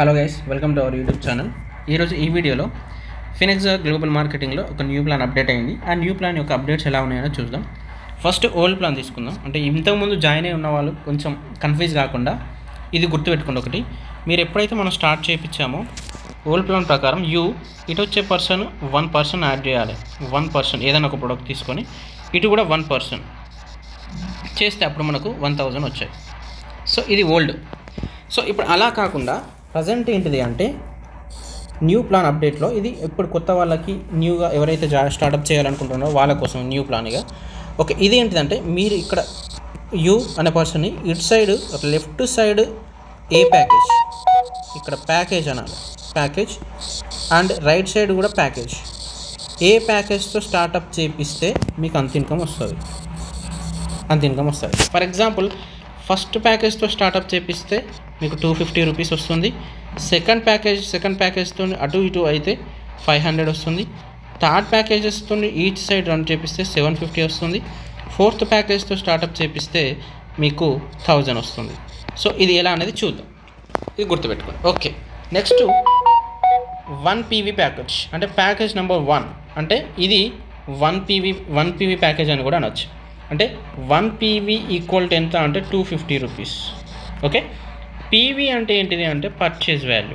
hello guys welcome to our YouTube channel ఈరోజు ఈ వీడియోలో ఫినిక్స్ గ్లోబల్ మార్కెటింగ్లో ఒక న్యూ ప్లాన్ అప్డేట్ అయింది ఆ న్యూ ప్లాన్ యొక్క అప్డేట్స్ ఎలా ఉన్నాయో చూద్దాం ఫస్ట్ ఓల్డ్ ప్లాన్ తీసుకుందాం అంటే ఇంతకుముందు జాయిన్ అయి ఉన్న వాళ్ళు కొంచెం కన్ఫ్యూజ్ కాకుండా ఇది గుర్తుపెట్టుకోండి ఒకటి మీరు ఎప్పుడైతే మనం స్టార్ట్ చేయించామో ఓల్డ్ ప్లాన్ ప్రకారం యూ ఇటు వచ్చే పర్సన్ వన్ పర్సన్ యాడ్ చేయాలి వన్ పర్సన్ ఏదైనా ఒక ప్రోడక్ట్ తీసుకొని ఇటు కూడా వన్ పర్సన్ చేస్తే అప్పుడు మనకు వన్ థౌజండ్ వచ్చాయి సో ఇది ఓల్డ్ సో ఇప్పుడు అలా కాకుండా ప్రజెంట్ ఏంటిది అంటే న్యూ ప్లాన్ అప్డేట్లో ఇది ఇప్పుడు కొత్త వాళ్ళకి న్యూగా ఎవరైతే జా స్టార్ట్అప్ చేయాలనుకుంటున్నారో వాళ్ళ కోసం న్యూ ప్లాన్గా ఓకే ఇది ఏంటిదంటే మీరు ఇక్కడ యూ అనే పర్సన్ని ఇటు side left side a package ఇక్కడ ప్యాకేజ్ అనాలి ప్యాకేజ్ అండ్ రైట్ సైడ్ కూడా ప్యాకేజ్ ఏ ప్యాకేజ్తో స్టార్ట్అప్ చేపిస్తే మీకు అంత ఇన్కమ్ వస్తుంది అంత ఇన్కమ్ వస్తుంది ఫర్ ఎగ్జాంపుల్ ఫస్ట్ ప్యాకేజ్తో స్టార్ట్అప్ చేపిస్తే మీకు టూ ఫిఫ్టీ రూపీస్ వస్తుంది సెకండ్ ప్యాకేజ్ సెకండ్ ప్యాకేజ్తో అటు ఇటు అయితే ఫైవ్ హండ్రెడ్ వస్తుంది థర్డ్ ప్యాకేజెస్తో ఈచ్ సైడ్ రన్ చేపిస్తే సెవెన్ ఫిఫ్టీ వస్తుంది ఫోర్త్ ప్యాకేజ్తో స్టార్ట్అప్ చేపిస్తే మీకు థౌజండ్ వస్తుంది సో ఇది ఎలా అనేది చూద్దాం ఇది గుర్తుపెట్టుకోండి okay next one PV package అంటే ప్యాకేజ్ నెంబర్ వన్ అంటే ఇది one PV one PV package అని కూడా అనొచ్చు అంటే వన్ పీవీ ఈక్వల్ టు ఎంత అంటే two fifty rupees okay PV అంటే ఏంటిది అంటే పర్చేజ్ వాల్యూ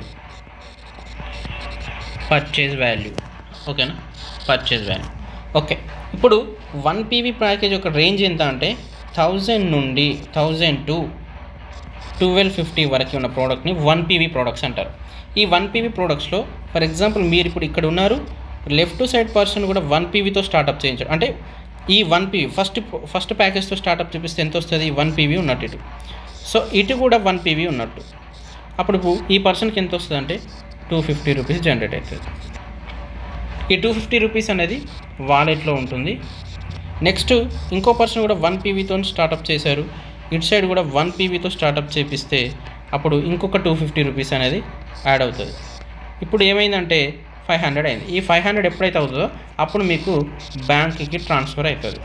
పర్చేజ్ వాల్యూ ఓకేనా పర్చేజ్ వాల్యూ ఓకే ఇప్పుడు వన్ పీవీ ప్యాకేజ్ యొక్క రేంజ్ ఎంత అంటే థౌజండ్ నుండి థౌజండ్ టు ట్వెల్వ్ ఫిఫ్టీ వరకు ఉన్న ప్రోడక్ట్ని వన్ పీవీ ప్రోడక్ట్స్ అంటారు ఈ వన్ పీవీ ప్రోడక్ట్స్లో ఫర్ ఎగ్జాంపుల్ మీరు ఇప్పుడు ఇక్కడ ఉన్నారు లెఫ్ట్ సైడ్ పర్సన్ కూడా వన్ పీవీతో స్టార్ట్అప్ చేయించారు అంటే ఈ వన్ పీవీ ఫస్ట్ ఫస్ట్ ప్యాకేజ్తో స్టార్ట్అప్ చూపిస్తే ఎంత వస్తుంది వన్ పీవీ ఉన్నట్టు ఇటు సో ఇటు కూడా వన్ పీవీ ఉన్నట్టు అప్పుడు ఈ పర్సన్కి ఎంత వస్తుంది అంటే టూ ఫిఫ్టీ రూపీస్ జనరేట్ అవుతుంది ఈ టూ ఫిఫ్టీ రూపీస్ అనేది వాలెట్లో ఉంటుంది నెక్స్ట్ ఇంకో పర్సన్ కూడా వన్ పీవీతో స్టార్ట్అప్ చేశారు ఇటు సైడ్ కూడా వన్ పీవీతో స్టార్ట్అప్ చేపిస్తే అప్పుడు ఇంకొక టూ ఫిఫ్టీ రూపీస్ అనేది యాడ్ అవుతుంది ఇప్పుడు ఏమైందంటే ఫైవ్ హండ్రెడ్ అయింది ఈ ఫైవ్ హండ్రెడ్ ఎప్పుడైతే అవుతుందో అప్పుడు మీకు బ్యాంక్కి ట్రాన్స్ఫర్ అవుతుంది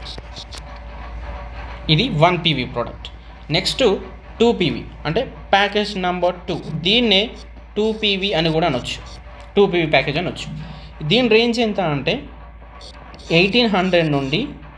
ఇది one PV product next two PV అంటే ప్యాకేజ్ నెంబర్ టూ దీన్నే టూ పీవీ అని కూడా అనొచ్చు టూ పీవీ ప్యాకేజ్ అనొచ్చు దీని రేంజ్ ఎంత అంటే ఎయిటీన్ హండ్రెడ్ నుండి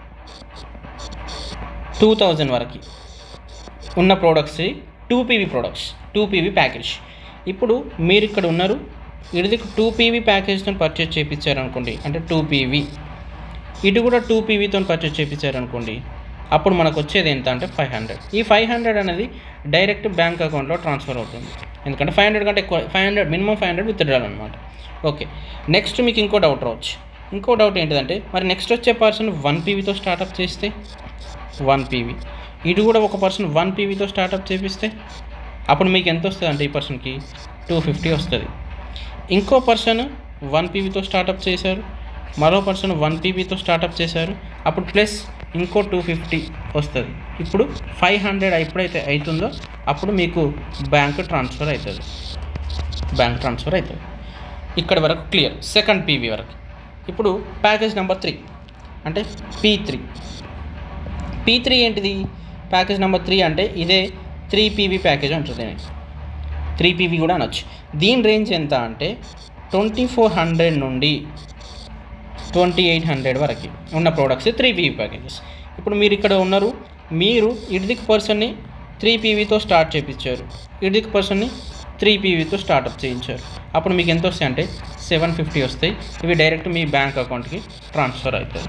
టూ థౌజండ్ వరకు ఉన్న products two PV products two PV package ఇప్పుడు మీరు ఇక్కడ ఉన్నారు ఇది టూ పీవీ ప్యాకేజ్తో పర్చేజ్ చేయించారనుకోండి అంటే టూ పీవీ ఇటు కూడా టూ పీవీతో పర్చేజ్ చేయించారనుకోండి అప్పుడు మనకు వచ్చేది ఎంత అంటే ఫైవ్ హండ్రెడ్ ఈ ఫైవ్ హండ్రెడ్ అనేది డైరెక్ట్ బ్యాంక్ అకౌంట్లో ట్రాన్స్ఫర్ అవుతుంది ఎందుకంటే ఫైవ్ హండ్రెడ్ కంటే ఎక్కువ five hundred minimum five hundred withdrawal అనమాట ఓకే నెక్స్ట్ మీకు ఇంకో డౌట్ రావచ్చు ఇంకో డౌట్ ఏంటిదంటే మరి నెక్స్ట్ వచ్చే పర్సన్ వన్ పీవీతో స్టార్ట్అప్ చేస్తే వన్ పీవీ ఇటు కూడా ఒక పర్సన్ వన్ పీవీతో స్టార్ట్అప్ చేపిస్తే అప్పుడు మీకు ఎంత వస్తుంది అంటే ఈ పర్సన్కి టూ ఫిఫ్టీ వస్తుంది ఇంకో పర్సన్ వన్ పీవీతో స్టార్ట్అప్ చేశారు మరో పర్సన్ వన్ పీవీతో స్టార్ట్అప్ చేశారు అప్పుడు ప్లస్ ఇంకో టూ ఫిఫ్టీ వస్తుంది ఇప్పుడు ఫైవ్ హండ్రెడ్ ఎప్పుడైతే అవుతుందో అప్పుడు మీకు బ్యాంక్ ట్రాన్స్ఫర్ అవుతుంది బ్యాంక్ ట్రాన్స్ఫర్ అవుతుంది ఇక్కడ వరకు క్లియర్ సెకండ్ పీవీ వరకు ఇప్పుడు ప్యాకేజ్ నెంబర్ త్రీ అంటే పీ త్రీ పీ త్రీ ఏంటిది ప్యాకేజ్ నెంబర్ త్రీ అంటే ఇదే త్రీ పీవీ ప్యాకేజ్ ఉంటుంది త్రీ పీవీ కూడా అనొచ్చు దీని రేంజ్ ఎంత అంటే ట్వంటీ ఫోర్ హండ్రెడ్ నుండి ట్వంటీ ఎయిట్ హండ్రెడ్ వరకు ఉన్న ప్రోడక్ట్స్ త్రీ పీవీ ప్యాకేజెస్ ఇప్పుడు మీరు ఇక్కడ ఉన్నారు మీరు ఇడిదిక్ పర్సన్ని త్రీ పీవీతో స్టార్ట్ చేయించారు ఇడిదిక్ పర్సన్ని త్రీ పీవీతో స్టార్ట్అప్ చేయించారు అప్పుడు మీకు ఎంత వస్తాయి అంటే సెవెన్ ఫిఫ్టీ వస్తాయి ఇవి డైరెక్ట్ మీ బ్యాంక్ అకౌంట్కి ట్రాన్స్ఫర్ అవుతుంది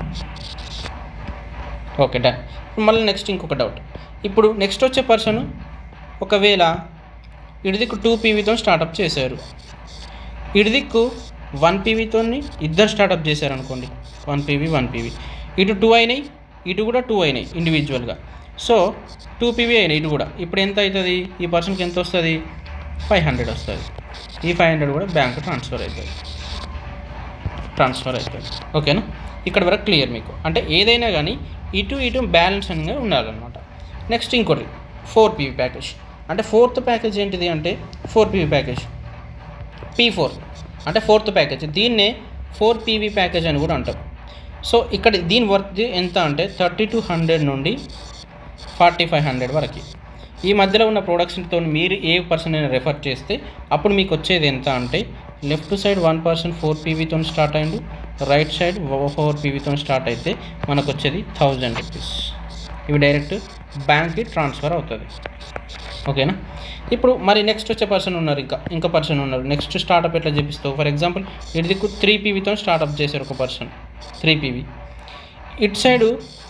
ఓకే డన్ మళ్ళీ నెక్స్ట్ ఇంకొక డౌట్ ఇప్పుడు నెక్స్ట్ వచ్చే పర్సన్ ఒకవేళ ఇడిదిక్కు టూ పీవీతో స్టార్ట్అప్ చేశారు ఇడిదిక్కు వన్ పీవీతో ఇద్దరు స్టార్ట్అప్ చేశారు అనుకోండి వన్ పీవీ వన్ పీవీ ఇటు టూ అయినాయి ఇటు కూడా టూ అయినాయి ఇండివిజువల్గా సో టూ పీవీ అయినాయి ఇటు కూడా ఇప్పుడు ఎంత అవుతుంది ఈ పర్సన్కి ఎంత వస్తుంది ఫైవ్ హండ్రెడ్ వస్తుంది ఈ ఫైవ్ హండ్రెడ్ కూడా బ్యాంక్ ట్రాన్స్ఫర్ అవుతుంది ట్రాన్స్ఫర్ అవుతుంది ఓకేనా ఇక్కడ వరకు క్లియర్ మీకు అంటే ఏదైనా కానీ ఇటు ఇటు బ్యాలెన్స్ అనేది ఉండాలన్నమాట నెక్స్ట్ ఇంకోటి ఫోర్ పీవీ ప్యాకేజ్ అంటే ఫోర్త్ ప్యాకేజ్ ఏంటిది అంటే four PV package P four అంటే ఫోర్త్ ప్యాకేజ్ దీన్నే ఫోర్ పీవీ ప్యాకేజ్ అని కూడా అంటారు సో ఇక్కడ దీని వర్త్ ఎంత అంటే థర్టీ టూ హండ్రెడ్ నుండి ఫార్టీ ఫైవ్ హండ్రెడ్ వరకు ఈ మధ్యలో ఉన్న ప్రొడక్ట్స్తో మీరు ఏ పర్సన్ అయినా రెఫర్ చేస్తే అప్పుడు మీకు వచ్చేది ఎంత అంటే left side one person four పీవీతో స్టార్ట్ అయ్యిండు రైట్ సైడ్ ఫోర్ పీవీతో స్టార్ట్ అయితే మనకు వచ్చేది థౌజండ్ రూపీస్ ఇవి డైరెక్ట్ బ్యాంక్కి ట్రాన్స్ఫర్ అవుతుంది ఓకేనా ఇప్పుడు మరి నెక్స్ట్ వచ్చే పర్సన్ ఉన్నారు ఇంకా ఇంకా పర్సన్ ఉన్నారు నెక్స్ట్ స్టార్ట్అప్ ఎట్లా చేపిస్తావు ఫర్ ఎగ్జాంపుల్ ఇటు దిక్కు త్రీ పీవీతో స్టార్ట్అప్ చేశారు ఒక పర్సన్ త్రీ పీవీ ఇటు సైడు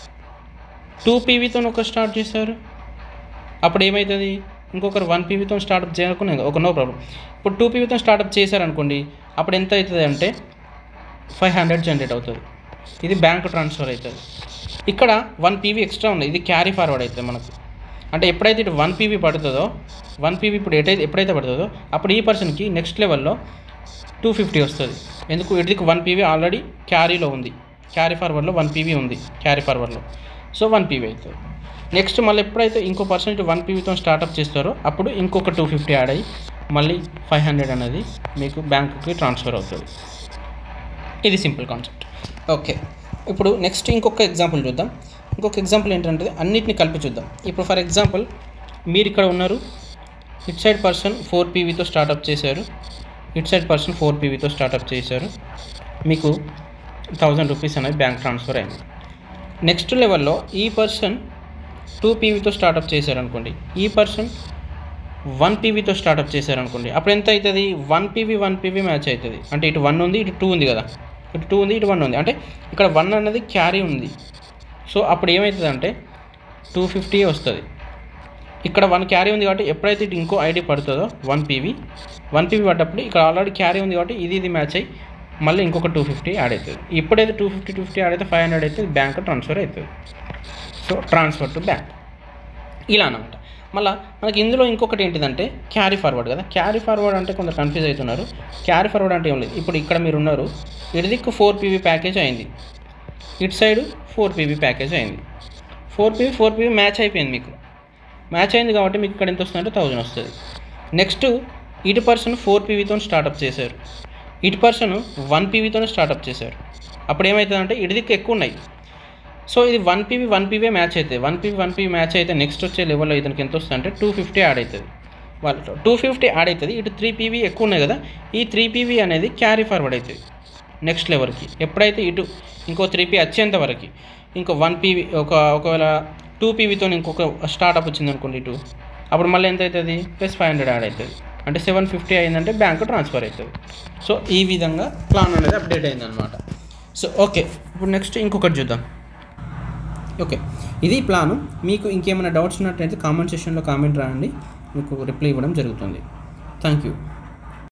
టూ పీవీతో ఒక స్టార్ట్ చేశారు అప్పుడు ఏమవుతుంది ఇంకొకరు వన్ పీవీతో స్టార్ట్అప్ చేయకుండా ఒక నో ప్రాబ్లం ఇప్పుడు టూ పీవీతో స్టార్ట్అప్ చేశారనుకోండి అప్పుడు ఎంత అవుతుంది అంటే ఫైవ్ హండ్రెడ్ జనరేట్ అవుతుంది ఇది బ్యాంక్ ట్రాన్స్ఫర్ అవుతుంది ఇక్కడ వన్ పీవీ ఎక్స్ట్రా ఉంది ఇది క్యారీ ఫార్వర్డ్ అవుతుంది మనకు అంటే ఎప్పుడైతే ఇటు వన్ పీవీ పడుతుందో వన్ పీవీ ఇప్పుడు ఎటైతే ఎప్పుడైతే పడుతుందో అప్పుడు ఈ పర్సన్కి నెక్స్ట్ లెవెల్లో టూ ఫిఫ్టీ వస్తుంది ఎందుకు ఇటుదికి వన్ పీవీ ఆల్రెడీ క్యారీలో ఉంది క్యారీ ఫార్వర్డ్లో వన్ పీవీ ఉంది క్యారీ ఫార్వర్డ్లో సో వన్ పీవీ అవుతుంది నెక్స్ట్ మళ్ళీ ఎప్పుడైతే ఇంకో పర్సెంట్ వన్ పీవీతో స్టార్ట్అప్ చేస్తారో అప్పుడు ఇంకొక టూ ఫిఫ్టీ యాడ్ అయ్యి మళ్ళీ ఫైవ్ హండ్రెడ్ అనేది మీకు బ్యాంకుకి ట్రాన్స్ఫర్ అవుతుంది ఇది సింపుల్ కాన్సెప్ట్ ఓకే ఇప్పుడు నెక్స్ట్ ఇంకొక ఎగ్జాంపుల్ చూద్దాం ఇంకొక ఎగ్జాంపుల్ ఏంటంటే అన్నిటిని కలిపి చూద్దాం ఇప్పుడు ఫర్ ఎగ్జాంపుల్ మీరు ఇక్కడ ఉన్నారు ఇట్ సైడ్ పర్సన్ ఫోర్ పీవీతో స్టార్ట్అప్ చేశారు ఇట్ సైడ్ పర్సన్ ఫోర్ పీవీతో స్టార్ట్అప్ చేశారు మీకు థౌజండ్ రూపీస్ అనేది బ్యాంక్ ట్రాన్స్ఫర్ అయింది నెక్స్ట్ లెవెల్లో ఈ పర్సన్ టూ పీవీతో స్టార్ట్అప్ చేశారనుకోండి ఈ పర్సన్ వన్ పీవీతో స్టార్ట్అప్ చేశారనుకోండి అప్పుడు ఎంత అవుతుంది one PV one PV match అవుతుంది అంటే ఇటు వన్ ఉంది ఇటు టూ ఉంది కదా ఇటు టూ ఉంది ఇటు వన్ ఉంది అంటే ఇక్కడ వన్ అనేది క్యారీ ఉంది సో అప్పుడు ఏమవుతుంది అంటే టూ ఫిఫ్టీ వస్తుంది ఇక్కడ వన్ క్యారీ ఉంది కాబట్టి ఎప్పుడైతే ఇటు ఇంకో ఐడి పడుతుందో వన్ పీవీ వన్ పీవీ పడ్డప్పుడు ఇక్కడ ఆల్రెడీ క్యారీ ఉంది కాబట్టి ఇది ఇది మ్యాచ్ అయ్యి మళ్ళీ ఇంకొక టూ ఫిఫ్టీ యాడ్ అవుతుంది ఎప్పుడైతే two fifty two fifty add అయితే ఫైవ్ హండ్రెడ్ అయితే బ్యాంక్ ట్రాన్స్ఫర్ అవుతుంది సో ట్రాన్స్ఫర్ టు బ్యాంక్ ఇలా అనమాట మళ్ళీ మనకి ఇందులో ఇంకొకటి ఏంటిదంటే క్యారీ ఫార్వర్డ్ కదా క్యారీ ఫార్వర్డ్ అంటే కొంత కన్ఫ్యూజ్ అవుతున్నారు క్యారీ ఫార్వర్డ్ అంటే ఏం లేదు ఇప్పుడు ఇక్కడ మీరు ఉన్నారు ఇటు దిక్కు ఫోర్ పీవీ ప్యాకేజ్ అయింది ఇటు సైడ్ ఫోర్ పీవీ ప్యాకేజ్ అయింది four PV four PV match అయిపోయింది మీకు మ్యాచ్ అయింది కాబట్టి మీకు ఇక్కడ ఎంత వస్తుందంటే థౌజండ్ వస్తుంది నెక్స్ట్ ఇటు పర్సన్ ఫోర్ పీవీతో స్టార్ట్అప్ చేశారు ఇటు పర్సన్ వన్ పీవీతోనే స్టార్ట్అప్ చేశారు అప్పుడు ఏమవుతుందంటే ఇటు దిక్కు ఎక్కువ ఉన్నాయి సో ఇది one PV one PV match అవుతుంది one PV one PV match అయితే నెక్స్ట్ వచ్చే లెవెల్లో ఇతనికి ఎంత వస్తుంది అంటే టూ ఫిఫ్టీ యాడ్ అవుతుంది వాళ్ళు టూ ఫిఫ్టీ యాడ్ అవుతుంది ఇటు త్రీ పీవీ ఎక్కువ ఉన్నాయి కదా ఈ త్రీ పీవీ అనేది క్యారీ ఫార్వర్డ్ అవుతుంది నెక్స్ట్ లెవెల్కి ఎప్పుడైతే ఇటు ఇంకో త్రీ పీ వచ్చేంత వరకు ఇంకో వన్ పీవీ ఒక ఒకవేళ టూ పీవీతో ఇంకొక స్టార్ట్అప్ వచ్చింది అనుకోండి ఇటు అప్పుడు మళ్ళీ ఎంత అవుతుంది ప్లస్ ఫైవ్ హండ్రెడ్ యాడ్ అవుతుంది అంటే సెవెన్ ఫిఫ్టీ అయిందంటే బ్యాంక్ ట్రాన్స్ఫర్ అవుతుంది సో ఈ విధంగా ప్లాన్ అనేది అప్డేట్ అయిందనమాట సో ఓకే ఇప్పుడు నెక్స్ట్ ఇంకొకటి చూద్దాం ఓకే ఇది ప్లాను మీకు ఇంకేమైనా డౌట్స్ ఉన్నట్టయితే కామెంట్ సెక్షన్లో కామెంట్ రాయండి మీకు రిప్లై ఇవ్వడం జరుగుతుంది థ్యాంక్ యూ